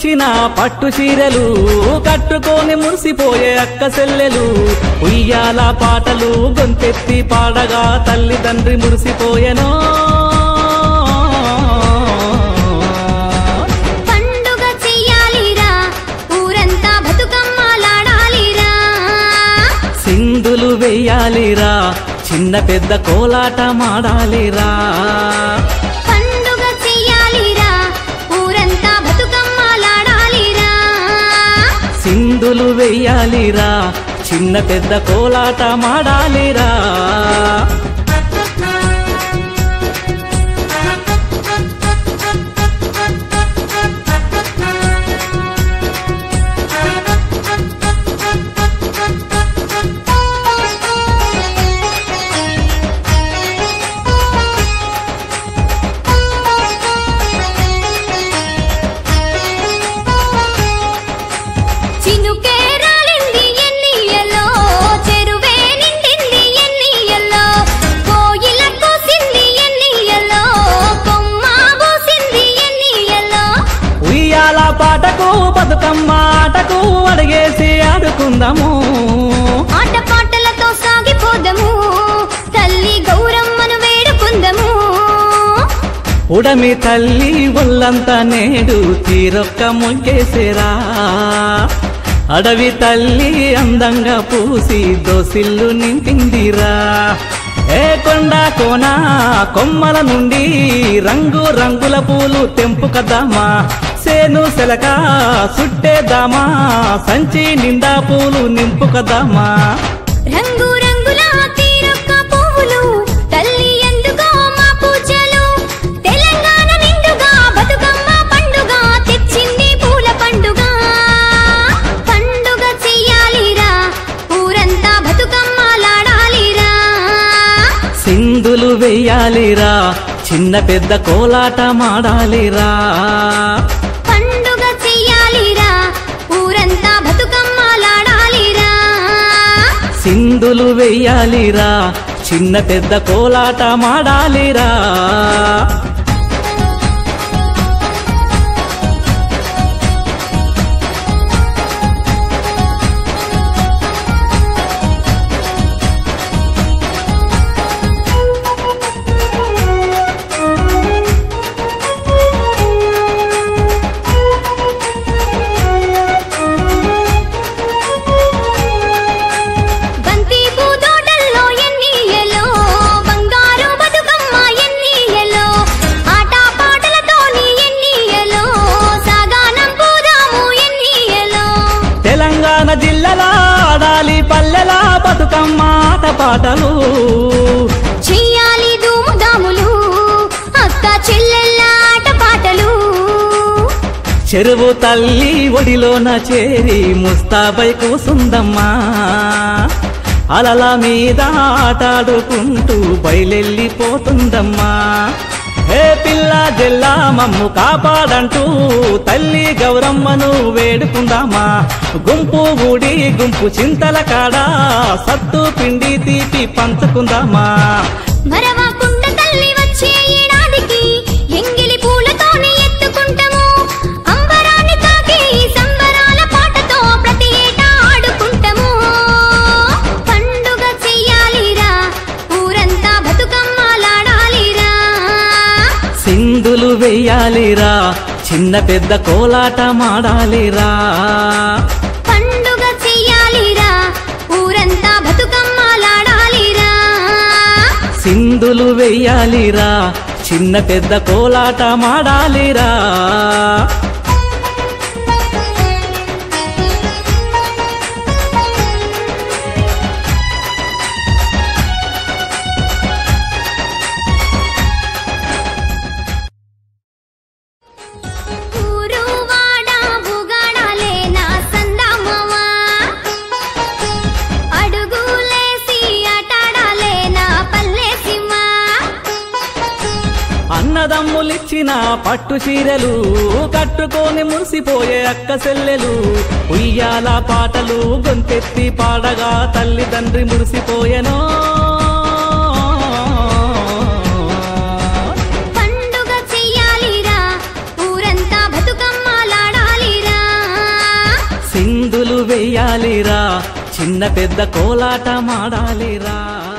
ఇచ్చిన పట్టు చీరలు కట్టుకొని మురిసిపోయే అక్క సెల్లెలు ఉయ్యాల పాటలు గొంతెత్తి పాడగా తల్లిదండ్రి మురిసిపోయెనో పండుగ చెయ్యాలిరా ఊరంతా బతుకమ్మలాడాలిరా సింధులు వెయ్యాలిరా చిన్న పెద్ద కోలాట మాడాలిరా పండుగ చెయ్యాలిరా ఊరంతా బతుకమ్మలాడాలిరా సింధులు వెయ్యాలిరా చిన్న పెద్ద కోలాట మాడాలిరా చినుకే రాలింది ఎన్నియలో చెరువే నిండింది ఎన్నియలో కోయిల కోసింది ఎన్నియలో కొమ్మ పోసింది ఎన్నియలో ఉయ్యాల పాటకు బతుకమ్మ ఆటకు అడిగేసి ఆడుకుందాము ఆట పాటలతో సాగిపోదము తల్లి గౌరమ్మను వేడుకుందము ఉడమి తల్లి ఒళ్ళంతా నేడు తీరొక్క ముగ్గేసేరా అడవి తల్లి అందంగా పూసి దోసిల్లు నింపిందిరా ఏ కొండ కోన కొమ్మల నుండి రంగు రంగుల పూలు తెంపుకద్దామా సేను సెలక సుట్టేద్దామా సంచి నిండా పూలు నింపుకద్దామా రంగు రంగుల తీరొక్క పువ్వులు తల్లి ఎందుకో మా పూజలు తెలంగాణ నిండుగా బతుకమ్మ పండుగ తెచ్చింది పూల పండుగ పండుగ చెయ్యాలిరా ఊరంతా బతుకమ్మలాడాలిరా సింధులు వెయ్యాలిరా చిన్న పెద్ద కోలాట మాడాలిరా పండుగ చెయ్యాలిరా ఊరంతా బతుకమ్మలాడాలిరా సింధులు వెయ్యాలిరా చిన్న పెద్ద కోలాట మాడాలిరా బంతి పూతోటల్లో ఎన్నియలో బంగారు బతుకమ్మ ఎన్నియలో ఆట పాటలతోని ఎన్నియలో సాగానం పూదాము ఎన్నియలో తెలంగాణ జిల్లాల ఆడాలి పల్లెల బతుకమ్మ ఆట పాటలు చెయ్యాలి ధూముదాములు అక్క చెల్లెళ్ళ ఆట పాటలు చెరువు తల్లి ఒడిలోన చేరి ముస్తాబై కూసుందమ్మా అలల మీద ఆటాడుకుంటూ బయలెళ్ళిపోతుందమ్మా హే పిల్ల జెల్లా మమ్ము కాపాడంటూ తల్లి గౌరమ్మను వేడుకుందామా గుంపు గుడి గుంపు చింతల కాడ సత్తు పిండి తీపి పంచుకుందామా మరవకుండ తల్లి వచ్చే ఏడాదికి ఎంగిలి పూలతోనే ఎత్తుకుంటాము అంబరాన్ని తాకి సంబరాల పాటతో ప్రతి ఏటా ఆడుకుంటాము పండుగ చెయ్యాలిరా ఊరంతా బతుకమ్మలాడాలిరా సింధులు వెయ్యాలిరా చిన్న పెద్ద కోలాట మాడాలిరా పండుగ చెయ్యాలిరా ఊరంతా బతుకమ్మలాడాలిరా సింధులు వెయ్యాలిరా చిన్న పెద్ద కోలాట మాడాలిరా ఊరు వాడ బుగాడాలే నా సందామవా అడుగులేసి ఆటాడాలే నా పల్లెసిమా అన్నదమ్ములిచ్చిన పట్టు చీరలు కట్టుకొని మురిసిపోయే అక్క సెల్లెలు ఉయ్యాల పాటలు గొంతెత్తి పాడగా తల్లిదండ్రి మురిసిపోయెనో పండుగ చెయ్యాలిరా ఊరంతా బతుకమ్మలాడాలిరా చెయ్యాలిరా చిన్న పెద్ద కోలాట మాడాలిరా